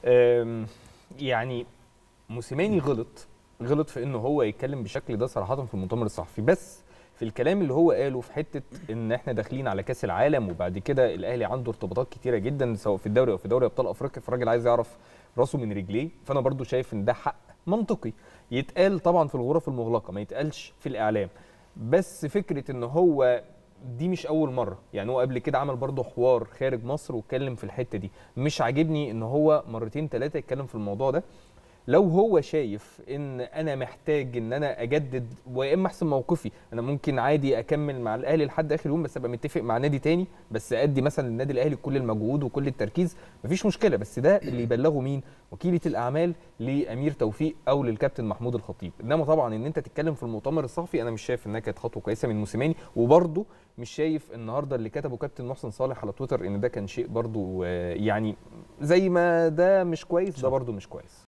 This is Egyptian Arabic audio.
أم، يعني موسيماني غلط غلط في انه هو يتكلم بالشكل ده صراحه في المؤتمر الصحفي بس في الكلام اللي هو قاله في حته ان احنا داخلين على كاس العالم وبعد كده الاهلي عنده ارتباطات كتيره جدا سواء في الدوري او في دوري ابطال افريقيا فالراجل عايز يعرف راسه من رجليه فانا برضو شايف ان ده حق منطقي يتقال طبعا في الغرف المغلقه ما يتقالش في الاعلام بس فكره ان هو دي مش اول مره يعني هو قبل كده عمل برضه حوار خارج مصر واتكلم في الحته دي مش عاجبني ان هو مرتين ثلاثه يتكلم في الموضوع ده لو هو شايف ان انا محتاج ان انا اجدد ويا اما احسن موقفي انا ممكن عادي اكمل مع الاهلي لحد اخر يوم بس ابقى متفق مع نادي تاني بس ادي مثلا للنادي الاهلي كل المجهود وكل التركيز مفيش مشكله بس ده اللي يبلغه مين وكيله الاعمال لامير توفيق او للكابتن محمود الخطيب انما طبعا ان انت تتكلم في المؤتمر الصحفي انا مش شايف انها كانت خطوه كويسه من موسيماني وبرده مش شايف النهارده اللي كتبه كابتن محسن صالح على تويتر ان ده كان شيء برده يعني زي ما ده مش كويس ده برده مش كويس